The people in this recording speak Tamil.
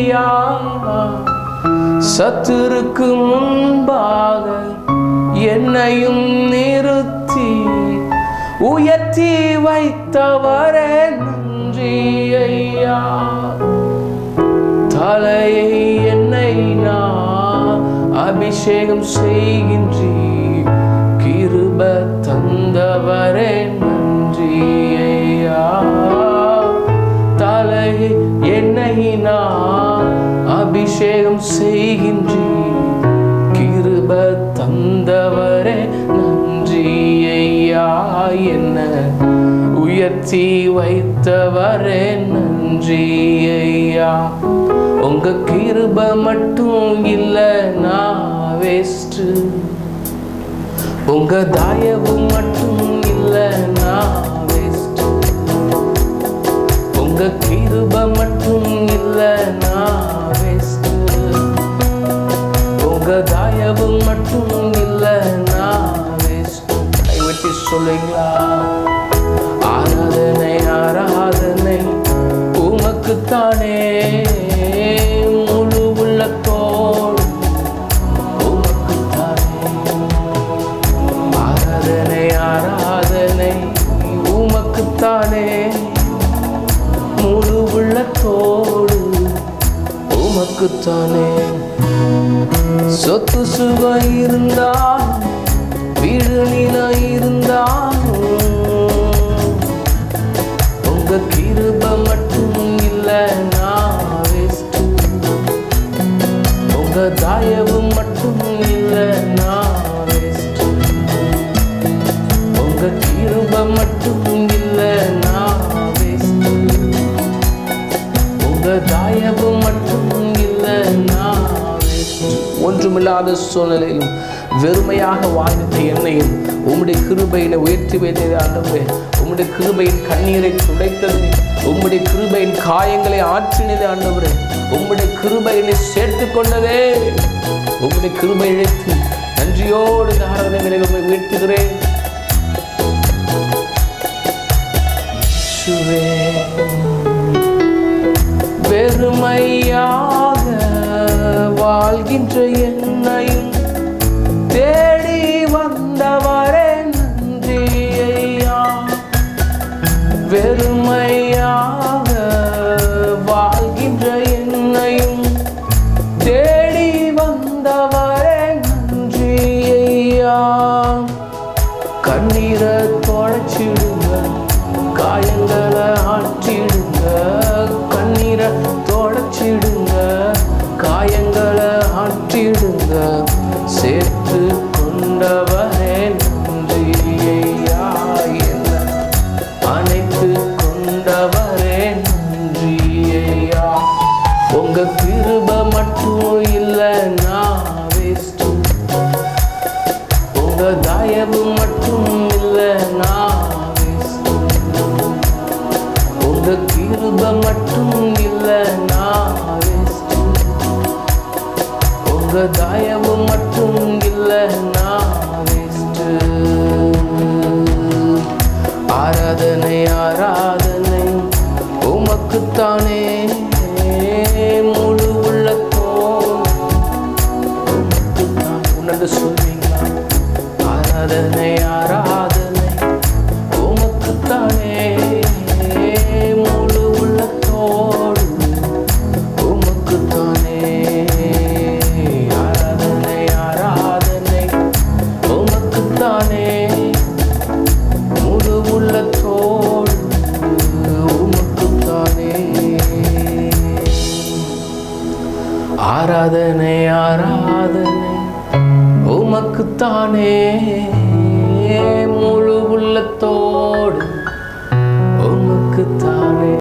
ஐயா சத்துருக்கு முன்பாக என்னையும் நிறுத்தி உயர்த்தி வைத்தவரே நன்றி ஐயா தலையை என்னை நான் அபிஷேகம் செய்கின்றி கிருப தந்தவரே நன்றி ஐயா தலையை என்னை நான் அபிஷேகம் செய்கின்றி கிருப தந்தவரே நன்றி ஐயா என்ன உயர்த்தி வைத்தவரே நன்றி ஐயா உங்க கிருப மட்டும் இல்ல நான் வேஸ்ட் உங்க தயவு மட்டும் இல்ல நான் வேஸ்ட் உங்க கிருப மட்டும் இல்ல நான் வேஸ்ட் உங்க தயவு மட்டும் இல்ல நான் வேஸ்ட் கைவெட்டி சொல்லுங்களா ஆராதனை ஆராதனை உமக்குத்தானே முழு உள்ளத்தோடு உமக்குத்தானே ஆராதனை ஆராதனை உமக்குத்தானே முழு உள்ளத்தோடு உமக்குத்தானே சொத்து சுகம் இருந்தா வீடு நிலம் இருந்தாலும் உங்க கிருப மட்டும் இல்ல நான் வேஸ்ட் உங்க தயவு மட்டும் இல்ல நான் வேஸ்ட் உங்க கிருப மட்டும் இல்ல நான் வேஸ்ட் உங்க தயவு மட்டும் இல்ல நான் waste. ஒன்றுமில்லாத சூழ்நிலையிலும் வெறுமையாக வாழ்ந்த என்னையும் உம்முடைய கிருபையினை உயர்த்தி வைத்தது ஆண்டவரே உம்முடைய கிருபையின் கண்ணீரை துடைத்தது உம்முடைய கிருபையின் காயங்களை ஆற்றினது ஆண்டவரே உம்முடைய கிருபையினை சேர்த்து கொண்டதே உம்முடைய கிருபை இழைத்து நன்றியோடு இந்த ஆராதனை உண்மை வீழ்த்துகிறேன் இயேசுவே வெறுமையாக வாழ்கின்ற என்னையும் தேடி வந்தவரே நன்றி ஐயா வெறுமையாக வாழ்கின்ற என்னையும் தேடி வந்தவரே நன்றி ஐயா கண்ணீரை தொடச்சிடுங்க காயங்களை ஆற்றிடுங்க கண்ணீரை தொடச்சிடுங்க காயங்களை ஆற்றிடுங்க சேர்த்து கொண்டவரே நன்றி ஐயா என்ன அணைத்து கொண்டவரே நன்றி ஐயா உங்க கிருப மட்டும் இல்லை நான் வேஸ்ட் உங்க தயவு மட்டும் இல்ல நான் waste. உங்க கிருப மட்டும் இல்ல நான் waste. உங்க தயவு மட்டும் இல்ல நான் waste. ஆராதனை ஆராதனை உமக்குத்தானே முழு உள்ளத்தோடு உமக்குத்தான் உணர்ந்து சொல்வீங்களா ஆராதனை ஆராதனை உமக்குத்தானே முழு உள்ளத்தோடு உமக்குத்தானே ஆராதனை ஆராதனை உமக்குத்தானே முழு உள்ளத்தோடு உமக்குத்தானே ஆராதனை ஆராதனை உமக்குத்தானே முழு உள்ளத்தோடு உமக்குத்தானே